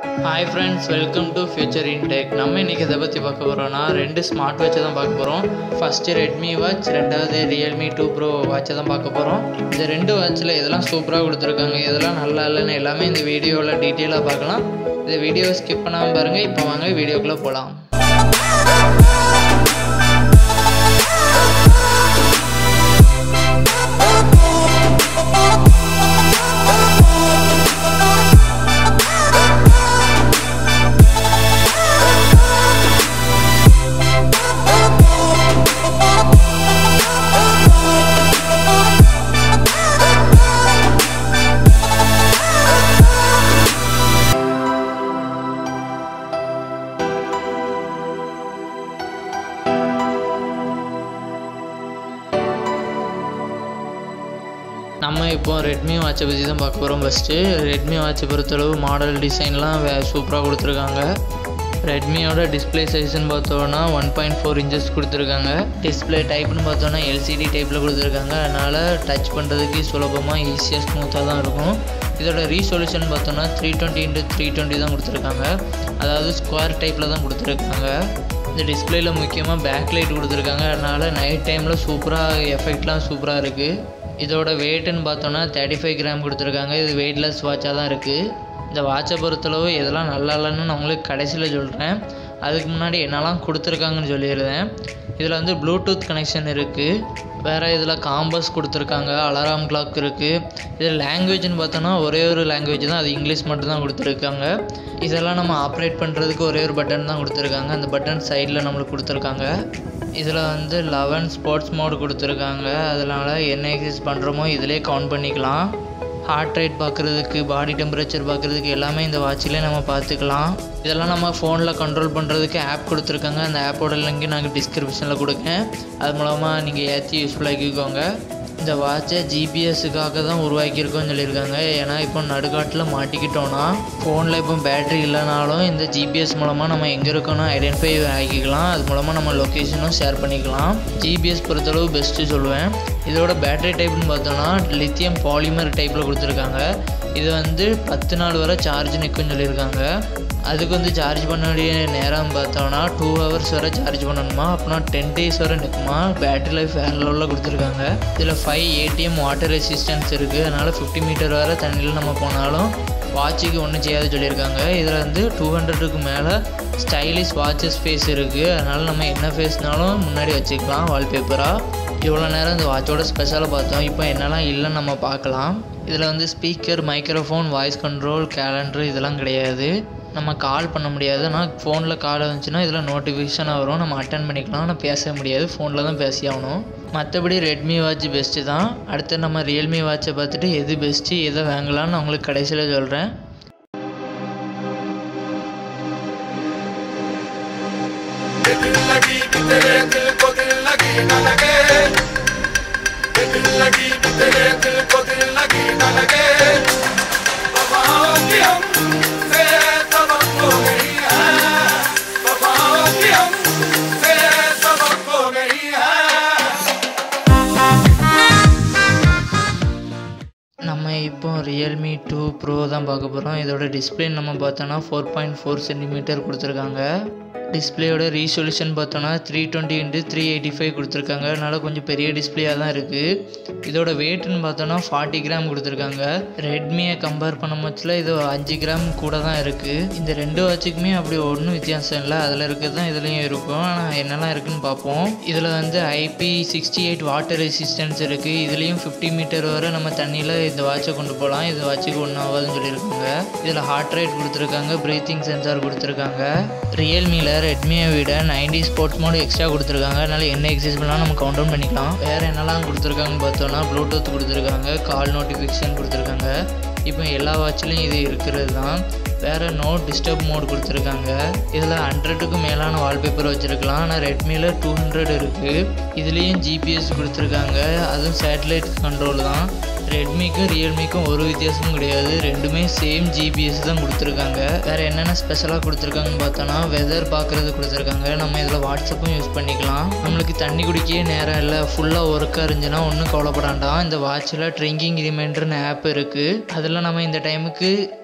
hi friends welcome to Future Intech நம்ம இன்றைக்கி எதை பற்றி பார்க்க போகிறோம்னா ரெண்டு ஸ்மார்ட் வாட்சை தான் பார்க்க போகிறோம் ஃபஸ்ட்டு ரெட்மி வாட்ச் ரெண்டாவது ரியல்மி டூ ப்ரோ வாட்சை தான் பார்க்க போகிறோம் இந்த ரெண்டு வாட்சில் எதெல்லாம் சூப்பராக கொடுத்துருக்காங்க எதெல்லாம் நல்லா இல்லைன்னு எல்லாமே இந்த வீடியோவில் டீட்டெயிலாக பார்க்கலாம் இந்த வீடியோவை ஸ்கிப் பண்ணாமல் பாருங்கள் இப்போ வாங்க வீடியோக்குள்ளே போகலாம் நம்ம இப்போ ரெட்மி வாட்சை பற்றி தான் பார்க்க போகிறோம் ஃபஸ்ட்டு ரெட்மி வாட்சை பொறுத்தளவு மாடல் டிசைன்லாம் வே சூப்பராக கொடுத்துருக்காங்க ரெட்மியோட டிஸ்பிளே சைஸ்னு பார்த்தோன்னா ஒன் பாயிண்ட் ஃபோர் இன்ச்சஸ் கொடுத்துருக்காங்க டிஸ்பிளே டைப்னு பார்த்தோன்னா எல்சிடி டைப்பில் கொடுத்துருக்காங்க அதனால் டச் பண்ணுறதுக்கு சுலபமாக ஈஸியாக ஸ்மூத்தாக தான் இருக்கும் இதோட ரீசொல்யூஷன் பார்த்தோன்னா three twenty into three twenty தான் கொடுத்துருக்காங்க அதாவது ஸ்கொயர் டைப்பில் தான் கொடுத்துருக்காங்க இந்த டிஸ்பிளேயில் முக்கியமாக பேக் லைட் கொடுத்துருக்காங்க அதனால் நைட் டைமில் சூப்பராக எஃபெக்ட்லாம் சூப்பராக இருக்குது இதோட வெயிட்டுன்னு பார்த்தோன்னா தேர்ட்டி ஃபைவ் கிராம் கொடுத்துருக்காங்க இது வெயிட்லெஸ் வாட்சாக தான் இருக்குது இந்த வாட்சை பொறுத்தளவு இதெல்லாம் நல்லா இல்லைன்னு நான் உங்களுக்கு கடைசியில் சொல்கிறேன் அதுக்கு முன்னாடி என்னெல்லாம் கொடுத்துருக்காங்கன்னு சொல்லிடுறேன் இதில் வந்து ப்ளூடூத் கனெக்ஷன் இருக்குது வேறு இதில் காம்பஸ் கொடுத்துருக்காங்க அலாரம் கிளாக் இருக்குது இதில் லாங்குவேஜ்னு பார்த்தோன்னா ஒரே ஒரு லாங்குவேஜ் தான் அது இங்கிலீஷ் மட்டும் தான் கொடுத்துருக்காங்க இதெல்லாம் நம்ம ஆப்ரேட் பண்ணுறதுக்கு ஒரே ஒரு பட்டன் தான் கொடுத்துருக்காங்க அந்த பட்டன் சைடில் நம்மளுக்கு கொடுத்துருக்காங்க இதில் வந்து லெவன் ஸ்போர்ட்ஸ் மோடு கொடுத்துருக்காங்க அதனால் என்ன எக்ஸசைஸ் பண்ணுறோமோ இதிலே கவுண்ட் பண்ணிக்கலாம் ஹார்ட் ரேட் பார்க்குறதுக்கு பாடி டெம்பரேச்சர் பார்க்குறதுக்கு எல்லாமே இந்த வாட்சிலே நம்ம பார்த்துக்கலாம் இதெல்லாம் நம்ம ஃபோனில் கண்ட்ரோல் பண்ணுறதுக்கு ஆப் கொடுத்துருக்காங்க அந்த ஆப்போட லிங்க் நாங்கள் டிஸ்கிரிப்ஷனில் கொடுக்கேன் அது மூலமாக நீங்கள் ஏற்றி யூஸ்ஃபுல்லாக்கிக்கோங்க இந்த வாட்சை ஜிபிஎஸ்ஸுக்காக தான் உருவாக்கியிருக்கோன்னு சொல்லியிருக்காங்க ஏன்னா இப்போ நடுக்காட்டில் மாட்டிக்கிட்டோன்னா ஃபோனில் இப்போ பேட்ரி இல்லைனாலும் இந்த ஜிபிஎஸ் மூலமாக நம்ம எங்கே இருக்கோன்னு ஐடென்டிஃபை ஆக்கிக்கலாம் அது மூலமாக நம்ம லொக்கேஷனும் ஷேர் பண்ணிக்கலாம் ஜிபிஎஸ் பொறுத்தளவு பெஸ்ட்டு சொல்லுவேன் இதோட பேட்டரி டைப்னு பார்த்தோன்னா லித்தியம் பாலிமர் டைப்பில் கொடுத்துருக்காங்க இது வந்து பத்து நாள் வரை சார்ஜ் நிற்கும்னு சொல்லியிருக்காங்க அதுக்கு வந்து சார்ஜ் பண்ண வேண்டிய நேரம் பார்த்தோன்னா டூ ஹவர்ஸ் வரை சார்ஜ் பண்ணணுமா அப்படின்னா டென் டேஸ் வரை நிற்குமா பேட்டரி லைஃப் வேறு லெவலில் கொடுத்துருக்காங்க இதில் ஃபைவ் ஏடிஎம் வாட்டர் ரெசிஸ்டன்ஸ் இருக்குது அதனால் ஃபிஃப்டி மீட்டர் வரை தண்ணியில் நம்ம போனாலும் வாட்சுக்கு ஒன்றும் செய்யாது சொல்லியிருக்காங்க இதில் வந்து டூ ஹண்ட்ரடுக்கு மேலே ஸ்டைலிஷ் வாட்சஸ் ஃபேஸ் இருக்குது அதனால் நம்ம என்ன ஃபேஸ்னாலும் முன்னாடி வச்சுக்கலாம் வால்பேப்பராக இவ்வளோ நேரம் இந்த வாட்சோட ஸ்பெஷலாக பார்த்தோம் இப்போ என்னெல்லாம் இல்லைன்னு நம்ம பார்க்கலாம் இதில் வந்து speaker microphone voice control calendar இதெல்லாம் கிடையாது நம்ம கால் பண்ண முடியாது ஆனால் ஃபோனில் கால் வந்துச்சுன்னா இதில் நோட்டிஃபிகேஷனாக வரும் நம்ம அட்டன் பண்ணிக்கலாம் ஆனால் பேச முடியாது ஃபோனில் தான் பேசி ஆகணும் மற்றபடி ரெட்மி வாட்ச் பெஸ்ட்டு தான் அடுத்து நம்ம ரியல்மி வாட்சை பார்த்துட்டு எது பெஸ்ட்டு எதை வாங்கலாம்னு நான் உங்களுக்கு கடைசியில் சொல்கிறேன் दिल लगी कि तेरे दिल को दिल लगी न लगे दिल लगी कि तेरे दिल को दिल लगी न लगे वफाओं की हमसे तवक्को नहीं है वफाओं की हमसे तवक्को नहीं है நம்ம இப்போ ரியல்மி டூ ப்ரோ தான் பார்க்க போகிறோம் இதோட டிஸ்பிளே நம்ம பார்த்தோன்னா ஃபோர் பாயிண்ட் ஃபோர் சென்டிமீட்டர் கொடுத்துருக்காங்க டிஸ்பிளேயோட ரீசொல்யூஷன் பார்த்தோன்னா three twenty into three eighty five கொடுத்துருக்காங்க அதனால் கொஞ்சம் பெரிய டிஸ்பிளேயாக தான் இருக்குது இதோட வெயிட்னு பார்த்தோன்னா ஃபார்ட்டி கிராம் கொடுத்துருக்காங்க ரெட்மியை கம்பேர் பண்ண பட்சத்தில் இது அஞ்சு கிராம் கூட தான் இருக்குது இந்த ரெண்டு வாட்சுக்குமே அப்படி ஒன்றும் வித்தியாசம் இல்லை அதில் இருக்கிறது தான் இதுலேயும் இருக்கும் ஆனால் என்னெல்லாம் இருக்குன்னு பார்ப்போம் இதில் வந்து IP sixty eight water resistance இருக்குது இதுலேயும் ஃபிஃப்டி மீட்டர் வரை நம்ம தண்ணியில் இந்த வாட்சை கொண்டு போகலாம் இந்த வாட்சுக்கு ஒன்றும் ஆகாதுன்னு சொல்லியிருக்காங்க இதில் ஹார்ட் ரேட் கொடுத்துருக்காங்க ப்ரீத்திங் சென்சார் கொடுத்துருக்காங்க ரியல்மியில் ரெட்மியை விட நைன்டி ஸ்போர்ட்ஸ் மோடு எக்ஸ்ட்ரா கொடுத்துருக்காங்க அதனால் என்ன எக்ஸசைஸ் பண்ணாலும் நம்ம கவுண்ட் டவுன் பண்ணிக்கலாம் வேறு என்னெல்லாம் கொடுத்துருக்காங்கன்னு பார்த்தோன்னா ப்ளூடூத் கொடுத்துருக்காங்க கால் நோட்டிஃபிகேஷன் கொடுத்துருக்காங்க இப்போ எல்லா வாட்ச்லேயும் இது இருக்கிறது தான் வேறு நோ டிஸ்டர்ப் மோட் கொடுத்துருக்காங்க இதில் ஹண்ட்ரடுக்கும் மேலான வால்பேப்பர் வச்சுருக்கலாம் ஆனால் ரெட்மியில் டூ ஹண்ட்ரட் இருக்குது இதுலேயும் ஜிபிஎஸ் கொடுத்துருக்காங்க அதுவும் சேட்டலைட் கண்ட்ரோல் தான் ரெட்மிக்கும் ரியல்மிக்கும் ஒரு வித்தியாசமும் கிடையாது ரெண்டுமே சேம் ஜிபிஎஸ் தான் கொடுத்துருக்காங்க வேறு என்னென்ன ஸ்பெஷலாக கொடுத்துருக்காங்கன்னு பார்த்தோன்னா வெதர் பார்க்குறது கொடுத்துருக்காங்க நம்ம இதில் வாட்ஸ்அப்பும் யூஸ் பண்ணிக்கலாம் நம்மளுக்கு தண்ணி குடிக்கவே நேரம் இல்லை ஃபுல்லாக ஒர்க்காக இருந்துச்சுன்னா ஒன்றும் கவலைப்படாண்டாம் இந்த வாட்சில் ட்ரிங்கிங் ரிமைண்டர்னு ஆப் இருக்குது அதில் நம்ம இந்த டைமுக்கு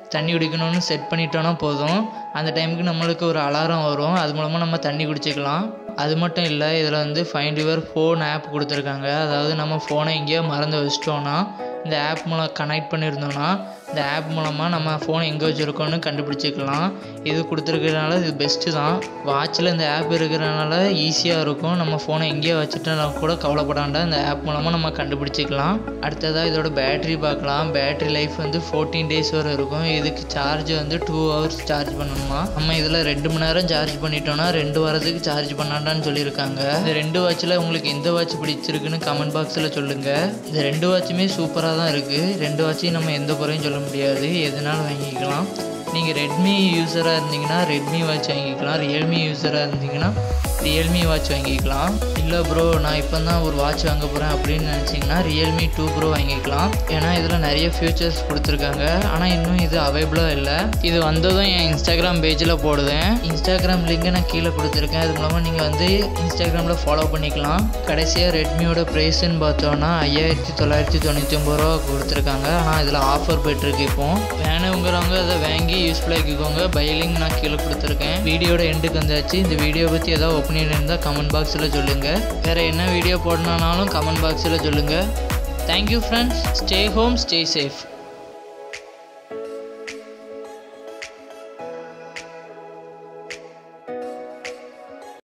தண்ணி குடிக்கணும்னு செட் பண்ணிட்டோன்னா போதும் அந்த டைமுக்கு நம்மளுக்கு ஒரு அலாரம் வரும் அது மூலமாக நம்ம தண்ணி குடிச்சிக்கலாம் அது மட்டும் இல்லை இதில் வந்து ஃபைண்ட் யுவர் ஃபோன் ஆப் கொடுத்துருக்காங்க அதாவது நம்ம ஃபோனை எங்கேயோ மறந்து வச்சிட்டோன்னா இந்த ஆப் மூலம் கனெக்ட் பண்ணியிருந்தோன்னா இந்த ஆப் மூலமாக நம்ம ஃபோன் எங்கே வச்சுருக்கோன்னு கண்டுபிடிச்சிக்கலாம் இது கொடுத்துருக்கறனால இது பெஸ்ட்டு தான் வாட்சில் இந்த ஆப் இருக்கிறனால ஈஸியாக இருக்கும் நம்ம ஃபோனை எங்கேயோ வச்சுட்டா கூட கவலைப்படாண்டா இந்த ஆப் மூலமாக நம்ம கண்டுபிடிச்சிக்கலாம் அடுத்ததாக இதோட பேட்டரி பார்க்கலாம் பேட்டரி லைஃப் வந்து ஃபோர்டீன் டேஸ் வரை இருக்கும் இதுக்கு சார்ஜ் வந்து டூ ஹவர்ஸ் சார்ஜ் பண்ணணுமா நம்ம இதில் ரெண்டு மணி நேரம் சார்ஜ் பண்ணிட்டோம்னா ரெண்டு வாரத்துக்கு சார்ஜ் பண்ணாண்டான்னு சொல்லியிருக்காங்க இந்த ரெண்டு வாட்சில் உங்களுக்கு எந்த வாட்ச் பிடிச்சிருக்குன்னு கமெண்ட் பாக்ஸில் சொல்லுங்கள் இந்த ரெண்டு வாட்சுமே சூப்பராக தான் இருக்குது ரெண்டு வாட்சையும் நம்ம எந்த குறையும் சொல்ல முடியாது எதுனாலும் வாங்கிக்கலாம் நீங்கள் ரெட்மி யூஸராக இருந்தீங்கன்னா ரெட்மி வாட்ச் வாங்கிக்கலாம் ரியல்மி யூஸராக இருந்தீங்கன்னா ரியல்மி வாட்ச் வாங்கிக்கலாம் இல்லை ப்ரோ நான் இப்போ தான் ஒரு வாட்ச் வாங்க போகிறேன் அப்படின்னு நினச்சிங்கன்னா ரியல்மி டூ ப்ரோ வாங்கிக்கலாம் ஏன்னா இதில் நிறைய ஃபியூச்சர்ஸ் கொடுத்துருக்காங்க ஆனால் இன்னும் இது அவைலபிளாக இல்லை இது வந்ததும் என் இன்ஸ்டாகிராம் பேஜில் போடுவேன் இன்ஸ்டாகிராம் லிங்க் நான் கீழே கொடுத்துருக்கேன் அது மூலமாக நீங்கள் வந்து இன்ஸ்டாகிராமில் ஃபாலோ பண்ணிக்கலாம் கடைசியாக ரெட்மியோட ப்ரைஸ்ன்னு பார்த்தோன்னா ஐயாயிரத்தி தொள்ளாயிரத்தி தொண்ணூற்றி ஒம்பது ரூபா கொடுத்துருக்காங்க ஆனால் இதில் ஆஃபர் போயிட்டுருக்கு இப்போ வேணுங்கிறவங்க அதை வாங்கி யூஸ்ஃபுல்லாக ஆக்கிக்கோங்க பைலிங் நான் கீழே கொடுத்துருக்கேன் வீடியோட எண்டுக்கு வந்தாச்சு இந்த வீடியோ பற்றி ஏதாவது ஒப்பீனியன் இருந்தால் கமெண்ட் பாக்ஸில் சொல்லுங்கள் வேறு என்ன வீடியோ போடணுன்னாலும் கமெண்ட் பாக்ஸில் சொல்லுங்கள் thank you friends stay home stay safe